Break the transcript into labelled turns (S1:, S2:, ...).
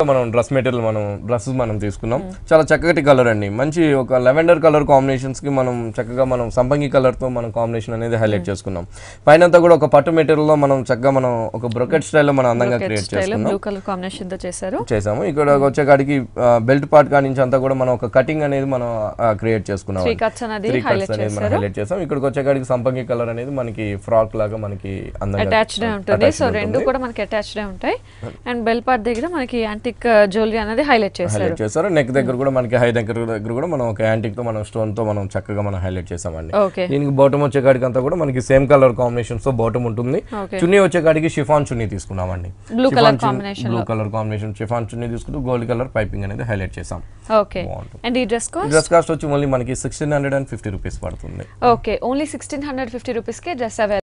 S1: మనం dress material మనం dresses మనం తీసుకున్నాం చాలా చక్కటి కలర్ అండి మంచి ఒక లెవెండర్ కలర్ కాంబినేషన్స్ కి మనం చక్కగా మనం సంపంగి కలర్ తో మనం కాంబినేషన్ అనేది హైలైట్ చేసుకున్నాం పైన అంతా కూడా ఒక పట్టు మెటీరియల్ లో మనం చక్కగా మనం ఒక బ్రొకెట్ స్టైల్లో మనం అందంగా క్రియేట్
S2: స్టైల్
S1: చేసుకున్నాం
S2: బ్లూ కలర్ కాంబినేషన్ తో చేశారు
S1: చేసాము ఇక్కడ వచ్చే కాడికి బెల్ట్ పార్ట్ కాడి నుంచి అంతా కూడా మనం ఒక కటింగ్ అనేది మనం క్రియేట్ చేసుకున్నాం
S2: త్రీ కట్స్ అనేది
S1: త్రీ
S2: హైలైట్
S1: కట్స్ అనేది మనం
S2: చేశారు
S1: హైలైట్ చేసాం ఇక్కడికి వచ్చే కాడికి సంపంగి కలర్ అనేది మనకి ఫ్రాక్ లాగా మనకి అందంగా
S2: అటాచ్డ్ ఉంటుంది
S1: attached
S2: సో
S1: ఉంటుంది.
S2: రెండు కూడా మనకి అటాచ్డ్ ఉంటాయి అండ్ బెల్ పార్ట్ దగ్గర మనకి యాంటిక్ జ్యువెలరీ అనేది హైలైట్ చేశారు
S1: హైలైట్ చేశారు నెక్ దగ్గర కూడా మనకి హై దగ్గర దగ్గర కూడా మనం ఒక యాంటిక్ తో మనం స్టోన్ తో మనం చక్కగా మనం హైలైట్ చేసామండి
S2: ఓకే
S1: దీనికి బాటమ్ వచ్చే కాడికి అంతా కూడా మనకి సేమ్ కలర్ కాంబినేషన్స్ తో బాటమ్ ఉంటుంది
S2: ఓకే
S1: చున్నీ వచ్చే కాడికి షిఫాన్ చున్నీ తీసుకున్నామండి
S2: Blue colour combination
S1: blue colour combination chiffon chunni తీసుకుంటూ గోల్డ్ కలర్ పైపింగ్ అనేది హైలైట్ చేసాం
S2: ఓకే
S1: బాగుంటుంది.
S2: అండ్ ఈ డ్రెస్ కాస్ట్
S1: డ్రెస్ కాస్ట్ వచ్చి మళ్ళీ మనకి sixteen hundred and fifty rupees పడుతుంది
S2: okay only sixteen hundred fifty రూపీస్కే డ్రెస్ అవైలబుల్